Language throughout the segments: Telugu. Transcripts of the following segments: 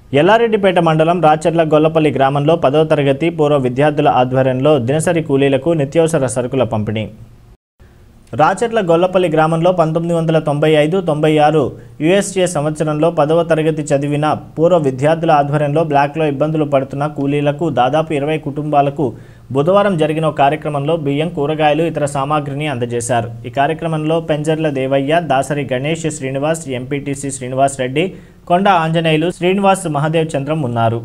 ఎల్లారెడ్డిపేట మండలం రాచర్ల గొల్లపల్లి గ్రామంలో పదో తరగతి పూర్వ విద్యార్థుల ఆధ్వర్యంలో దినసరి కూలీలకు నిత్యావసర సరుకుల పంపిణీ రాచర్ల గొల్లపల్లి గ్రామంలో పంతొమ్మిది వందల తొంభై ఐదు తొంభై ఆరు యుఎస్ఏ సంవత్సరంలో పదవ తరగతి చదివిన పూర్వ విద్యార్థుల ఆధ్వర్యంలో బ్లాక్లో ఇబ్బందులు పడుతున్న కూలీలకు దాదాపు ఇరవై కుటుంబాలకు బుధవారం జరిగిన ఒక కార్యక్రమంలో బియ్యం కూరగాయలు ఇతర సామాగ్రిని అందజేశారు ఈ కార్యక్రమంలో పెంజర్ల దేవయ్య దాసరి గణేష్ శ్రీనివాస్ ఎంపీటీసీ శ్రీనివాస్ రెడ్డి కొండ ఆంజనేయులు శ్రీనివాస్ మహాదేవ్ చంద్రం ఉన్నారు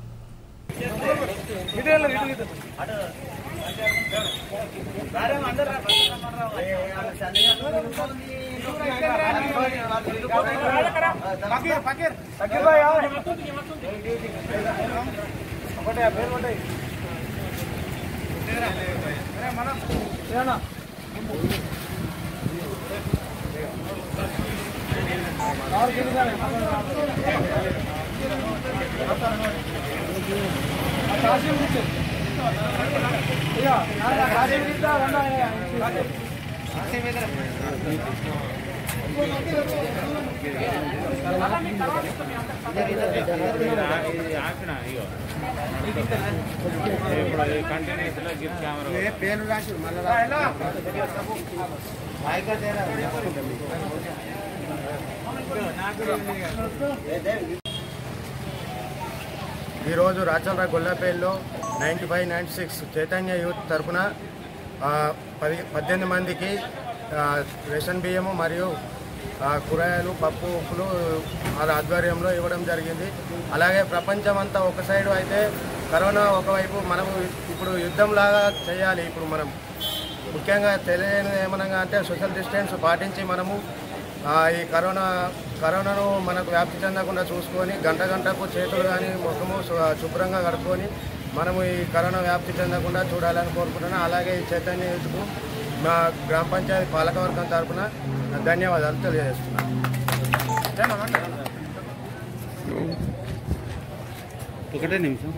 ఈరోజు రాచంద్ర గొల్లపల్లిలో ninety five ninety six Chaitanya youth తరఫున పది పద్దెనిమిది మందికి ఆ, రేషన్ బియ్యము మరియు ఆ, కూరగాయలు పప్పు ఉప్పులు వాళ్ళ ఆధ్వర్యంలో ఇవ్వడం జరిగింది అలాగే ప్రపంచం అంతా ఒక సైడు అయితే కరోనా ఒకవైపు మనము ఇప్పుడు యుద్ధంలాగా చేయాలి ఇప్పుడు మనం ముఖ్యంగా తెలియనిది ఏమనగా అంటే సోషల్ డిస్టెన్స్ పాటించి మనము ఆ, ఈ కరోనా కరోనాను మనకు వ్యాప్తి చెందకుండా చూసుకొని గంట గంటకు చేతులు కానీ ముఖము శు- శుభ్రంగా కడుక్కొని మనము ఈ కరోనా వ్యాప్తి చెందకుండా చూడాలని కోరుకుంటున్నాను అలాగే ఈ చైతన్య యూత్కు మా గ్రామ పంచాయతీ పాలకవర్గం తరఫున ధన్యవాదాలు తెలియజేస్తున్నాను ఒకటే నిమిషం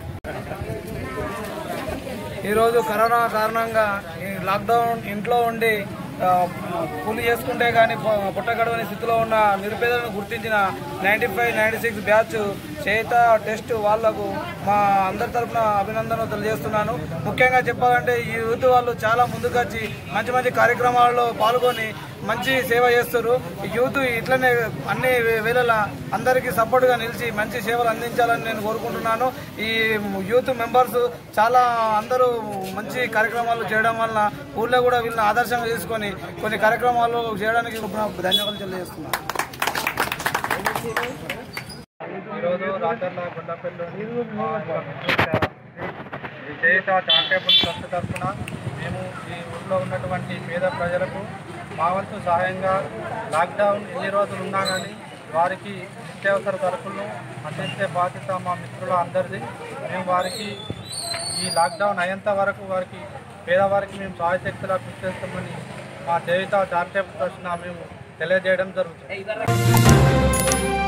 ఈరోజు కరోనా కారణంగా ఈ లాక్డౌన్ ఇంట్లో ఉండి ఆ, కూలి చేసుకుంటే కానీ పుట్ట గడవని స్థితిలో ఉన్న నిరుపేదలను గుర్తించిన ninety five ninety six batch చేత టెస్ట్ వాళ్లకు మా అందరి తరఫున అభినందనలు తెలియజేస్తున్నాను ముఖ్యంగా చెప్పాలంటే ఈ యూత్ వాళ్ళు చాలా ముందుకొచ్చి మంచి మంచి కార్యక్రమాల్లో పాల్గొని మంచి సేవ చేస్తారు ఈ యూత్ ఇట్లనే అన్ని వేళలా అందరికీ సపోర్ట్గా నిలిచి మంచి సేవలు అందించాలని నేను కోరుకుంటున్నాను ఈ యూత్ మెంబర్స్ చాలా అందరూ మంచి కార్యక్రమాలు చేయడం వలన ఊళ్ళో కూడా వీళ్ళని ఆదర్శంగా తీసుకొని కొన్ని కార్యక్రమాలు చేయడానికి ధన్యవాదాలు తెలియజేస్తున్నాను ఈరోజు రాజర్ల గుండపల్లిలోని విజేత చారిటబుల్ ట్రస్ట్ తరఫున మేము ఈ ఊళ్ళో ఉన్నటువంటి పేద ప్రజలకు మా వంతు సహాయంగా లాక్డౌన్ ఎన్ని రోజులు ఉన్నా కానీ వారికి నిత్యావసర సరుకులను అందించే బాధ్యత మా మిత్రుల అందరిది మేము వారికి ఈ లాక్డౌన్ అయ్యేంత వరకు వారికి పేదవారికి మేము సహాయశక్తిలా కృషి చేస్తామని మా చేయుత చారిటబుల్ ట్రస్ట్ మేము తెలియజేయడం జరుగుతుంది